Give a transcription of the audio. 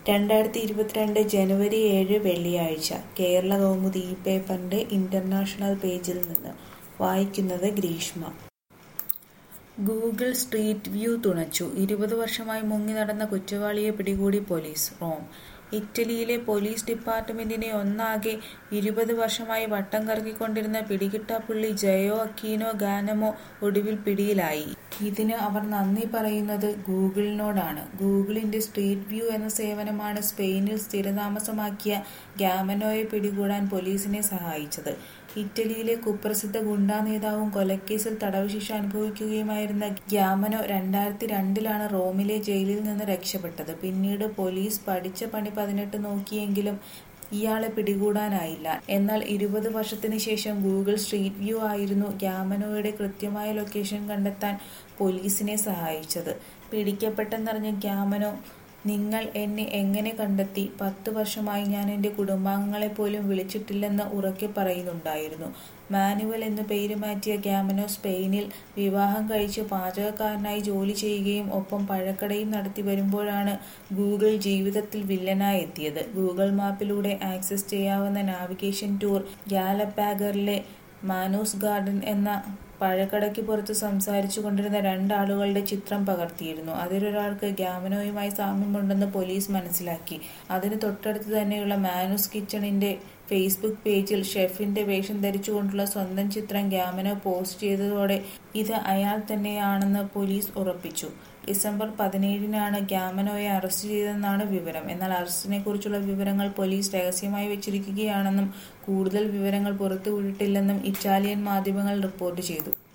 രണ്ടായിരത്തി ഇരുപത്തിരണ്ട് ജനുവരി ഏഴ് വെള്ളിയാഴ്ച കേരള കൗമുദി ഈ പേപ്പറിന്റെ ഇന്റർനാഷണൽ പേജിൽ നിന്ന് വായിക്കുന്നത് ഗ്രീഷ്മ ഗൂഗിൾ സ്ട്രീറ്റ് വ്യൂ തുണച്ചു ഇരുപത് വർഷമായി മുങ്ങി നടന്ന കുറ്റവാളിയെ പിടികൂടി പോലീസ് റോം ഇറ്റലിയിലെ പോലീസ് ഡിപ്പാർട്ട്മെന്റിനെ ഒന്നാകെ ഇരുപത് വർഷമായി വട്ടം കറക്കിക്കൊണ്ടിരുന്ന പിടികിട്ടാപ്പുള്ളി ജയോ അക്കീനോ ഗാനമോ ഒടുവിൽ പിടിയിലായി ഇതിന് അവർ നന്ദി പറയുന്നത് ഗൂഗിളിനോടാണ് ഗൂഗിളിന്റെ സ്ട്രീറ്റ് വ്യൂ എന്ന സേവനമാണ് സ്പെയിനിൽ സ്ഥിരതാമസമാക്കിയ ഗാമനോയെ പിടികൂടാൻ പോലീസിനെ സഹായിച്ചത് ഇറ്റലിയിലെ കുപ്രസിദ്ധ ഗുണ്ടാ നേതാവും കൊലക്കേസിൽ തടവ് ശിക്ഷ അനുഭവിക്കുകയുമായിരുന്ന ഗ്യാമനോ രണ്ടായിരത്തി രണ്ടിലാണ് റോമിലെ ജയിലിൽ നിന്ന് രക്ഷപ്പെട്ടത് പിന്നീട് പോലീസ് പഠിച്ച പണി പതിനെട്ട് നോക്കിയെങ്കിലും ഇയാളെ പിടികൂടാനായില്ല എന്നാൽ ഇരുപത് വർഷത്തിന് ശേഷം ഗൂഗിൾ സ്ട്രീറ്റ് വ്യൂ ആയിരുന്നു ഗ്യാമനോയുടെ കൃത്യമായ ലൊക്കേഷൻ കണ്ടെത്താൻ പോലീസിനെ സഹായിച്ചത് പിടിക്കപ്പെട്ടെന്നറിഞ്ഞ ഗ്യാമനോ നിങ്ങൾ എന്നെ എങ്ങനെ കണ്ടെത്തി പത്ത് വർഷമായി ഞാൻ എന്റെ കുടുംബാംഗങ്ങളെ പോലും വിളിച്ചിട്ടില്ലെന്ന് ഉറക്കെ പറയുന്നുണ്ടായിരുന്നു മാനുവൽ എന്ന് പേര് മാറ്റിയ ഗ്യാമനോ സ്പെയിനിൽ വിവാഹം കഴിച്ച് പാചകക്കാരനായി ജോലി ചെയ്യുകയും ഒപ്പം പഴക്കടയും നടത്തി വരുമ്പോഴാണ് ഗൂഗിൾ ജീവിതത്തിൽ വില്ലനായി എത്തിയത് ഗൂഗിൾ മാപ്പിലൂടെ ആക്സസ് ചെയ്യാവുന്ന നാവിഗേഷൻ ടൂർ ഗാലപ്പാഗറിലെ മാനൂസ് ഗാർഡൻ എന്ന പഴക്കടയ്ക്ക് പുറത്ത് സംസാരിച്ചു കൊണ്ടിരുന്ന രണ്ടാളുകളുടെ ചിത്രം പകർത്തിയിരുന്നു അതിലൊരാൾക്ക് ഗ്യാമനോയുമായി സാമ്യമുണ്ടെന്ന് പോലീസ് മനസ്സിലാക്കി അതിന് തൊട്ടടുത്ത് തന്നെയുള്ള മാനൂസ് കിച്ചണിന്റെ ഫേസ്ബുക്ക് പേജിൽ ഷെഫിന്റെ വേഷം ധരിച്ചുകൊണ്ടുള്ള സ്വന്തം ചിത്രം ഗ്യാമനോ പോസ്റ്റ് ചെയ്തതോടെ ഇത് അയാൾ തന്നെയാണെന്ന് പോലീസ് ഉറപ്പിച്ചു ഡിസംബർ പതിനേഴിനാണ് ഗ്യാമനോയെ അറസ്റ്റ് ചെയ്തതെന്നാണ് വിവരം എന്നാൽ അറസ്റ്റിനെ കുറിച്ചുള്ള വിവരങ്ങൾ പോലീസ് രഹസ്യമായി വെച്ചിരിക്കുകയാണെന്നും കൂടുതൽ വിവരങ്ങൾ പുറത്തുവിട്ടിട്ടില്ലെന്നും ഇറ്റാലിയൻ മാധ്യമങ്ങൾ റിപ്പോർട്ട് ചെയ്തു